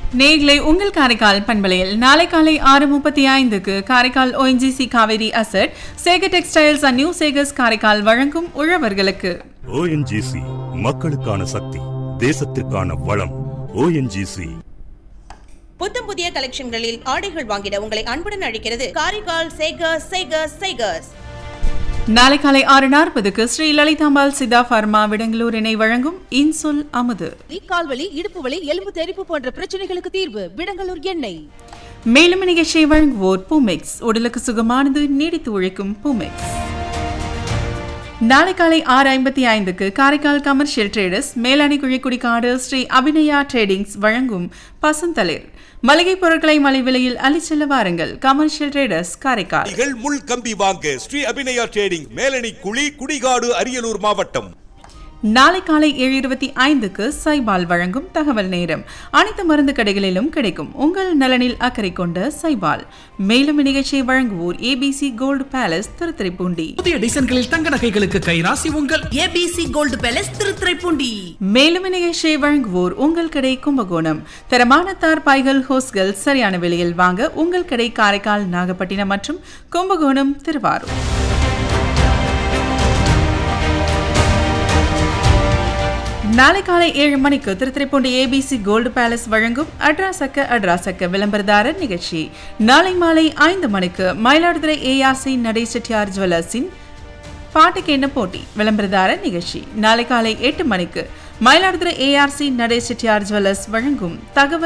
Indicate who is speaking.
Speaker 1: நேர்களை உங்கள் காரைக்கால் பண்பலையில் நாளை காலை ஆறு முப்பத்தி ஐந்துக்கு Karaikal ONGC Kaveri asset Sekar textiles and new Sekars Karaikal வழங்கும் உழவர்களுக்கு
Speaker 2: ஓஎன்ஜிசி மக்களுக்கான சக்தி தேசத்திற்கான வளம் ஓஎன்ஜிசி
Speaker 3: புத்தம் புதிய கலெக்ஷன்களில் ஆடைகள் வாங்கிட உங்களை அன்புடன் அழைக்கிறது காரைக்கால் சேகர்ஸ் சேகர்ஸ் சேகர்ஸ்
Speaker 1: நாளை காலை ஆறு நாற்பதுக்கு ஸ்ரீ லலிதாம்பாள் சித்தா ஃபார்மா விடங்களூர் இணை வழங்கும் இன்சொல் அமுது
Speaker 4: கால்வலி இடுப்பு வலி எலும்பு தெறிப்பு போன்ற பிரச்சனைகளுக்கு தீர்வு விடங்கலூர் எண்ணெய்
Speaker 1: மேலும் நிகழ்ச்சியை வழங்குவோர் பூமெக்ஸ் உடலுக்கு சுகமானது நீடித்து உழைக்கும் பூமெக்ஸ் நாளை காலை ஆறு ஐம்பத்தி ஐந்துக்கு காரைக்கால் கமர்ஷியல் ட்ரேடர்ஸ் மேலாணி குழிக்குடிக்காடு ஸ்ரீ அபிநயா ட்ரேடிங்ஸ் வழங்கும் பசந்தளிர் மளிகை பொருட்களை மலை விலையில் அலிச்செல்ல வாருங்கள் கமர்ஷியல் ட்ரேடர்ஸ் காரைக்கால்
Speaker 5: நீங்கள் முள் கம்பி வாங்க ஸ்ரீ அபிநயா ட்ரேடிங் மேலணி குழி குடிகாடு அரியலூர் மாவட்டம்
Speaker 1: நாளை காலை ஏழு இருபத்தி ஐந்துக்கு சைபால் வழங்கும் தகவல் நேரம் அனைத்து மருந்து கடைகளிலும் கிடைக்கும் உங்கள் நலனில் அக்கறை கொண்ட சைபால் மேலும் நிகழ்ச்சியை வழங்குவோர் ஏபிசி கோல்டு பேலஸ் திருத்துறைப்பூண்டி
Speaker 6: புதிய டிசைன்களில் தங்க நகைகளுக்கு கைராசி உங்கள்
Speaker 7: ஏபிசி கோல்டு பேலஸ் திருத்துறைப்பூண்டி
Speaker 1: மேலும் நிகழ்ச்சியை வழங்குவோர் உங்கள் கடை கும்பகோணம் தரமான தார் பாய்கள் ஹோஸ்கள் சரியான விலையில் வாங்க உங்கள் கடை காரைக்கால் நாகப்பட்டினம் மற்றும் கும்பகோணம் திருவாரூர் நாளை காலை ஏழு மணிக்கு திருத்துறைப்பூண்டி ஏபிசி கோல்டு பேலஸ் வழங்கும் அட்ராசக்க அட்ராசக்க விளம்பரதாரர் நிகழ்ச்சி நாளை மாலை ஐந்து மணிக்கு மயிலாடுதுறை ஏஆர்சி நடை செட்டியார் ஜுவல்லர்ஸின் பாட்டுக்கு என்ன போட்டி விளம்பரதாரர் நிகழ்ச்சி நாளை காலை எட்டு மணிக்கு மயிலாடுதுறை ஏஆர்சி நடை செட்டியார் ஜுவல்லர்ஸ் வழங்கும் தகவல்